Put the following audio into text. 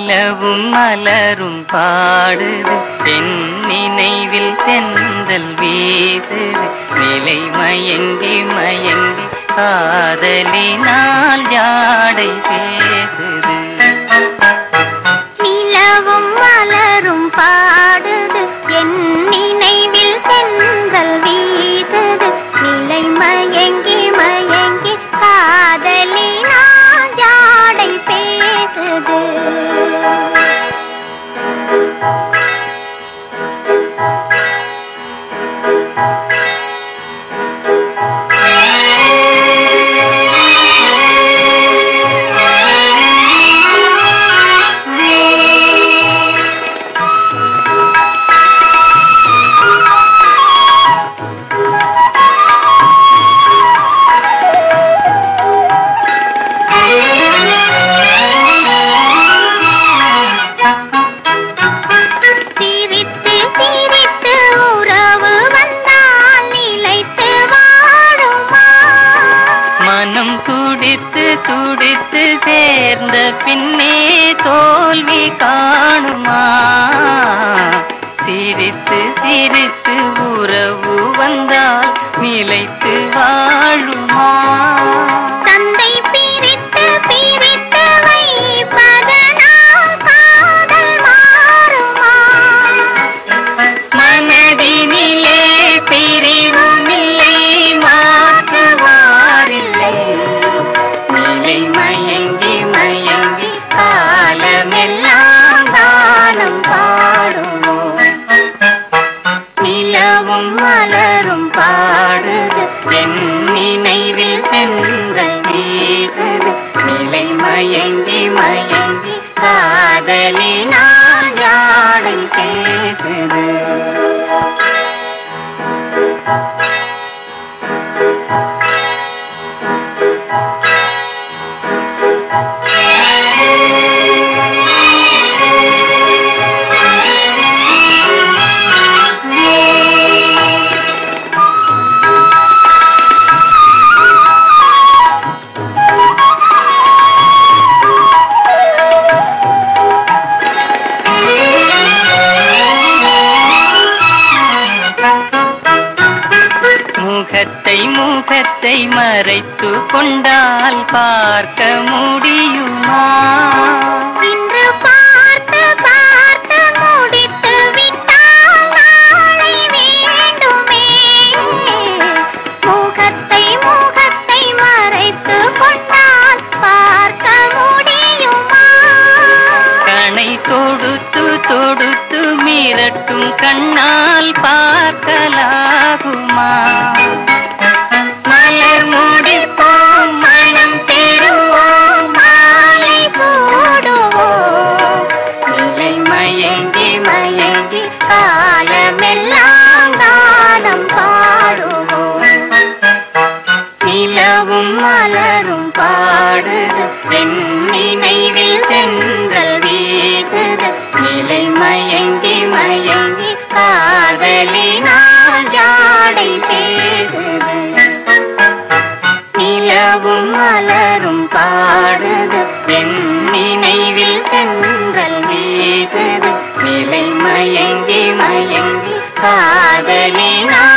நிலவும் மலரும் பாடுது என் நினைவில் தென்றல் வீசுது நிலை மயங்கி மயங்கி காதலினால் ஜாடை பேசுது நிலவும் மலரும் பாடுது என் நினைவில் தென்றல் வீசுது நிலை மயங்கி மயங்கி காதலினால் ஜாடை பேசுது சிரித்து சிரித்து உறவு வந்தால் நிலைத்து வாழுமா மனம் துடித்து துடித்து சேர்ந்த பின்னே தோல்வி காணுமா சிரித்து சிரித்து உறவு வந்தால் நிலைத்து வாழுமா தந்தை பிரித்து பிரித்து வைப்பதனால் காதல் மாறுமா மனதினிலே பிரிவுமில்லை மாற்றுவாரில்லை நிலை மயங்கி மயங்கி காலமெல்லாம் தானம் பாடுவோம் நிலவும் மலரும் பாடுது என் நினைவில் சென்றல் வீசுது நிலை மயங்கி மயங்கி காதலினால் யாடை பேசுது முகத்தை முகத்தை மறைத்து கொண்டால் பார்க்க முடியுமா இன்று பார்த்து பார்த்து முடித்து விட்டால் நாளை வேண்டுமே முகத்தை முகத்தை மறைத்து கொண்டால் பார்க்க முடியுமா கணை தொடுத்து தொடுத்து மிரட்டும் கண்ணால் பார்க்கலாகுமா மலர் முடிப்போம் மனம் பெறுவோம் மாலை போடுவோம் நிலை மயங்கி மயங்கி காலமெல்லாம் காலம் பாடுவோம் நிலவும் மலரும் பாடுது என் நினைவில் சென்றல் வீசுது நிலை மயங்கி மயங்கி காதலினால் ஜாடை பேசுது நிலவும் மலரும் பாடுது என் நினைவில் சென்றல் வீசுது நிலை மயங்கி மயங்கி காதலினால்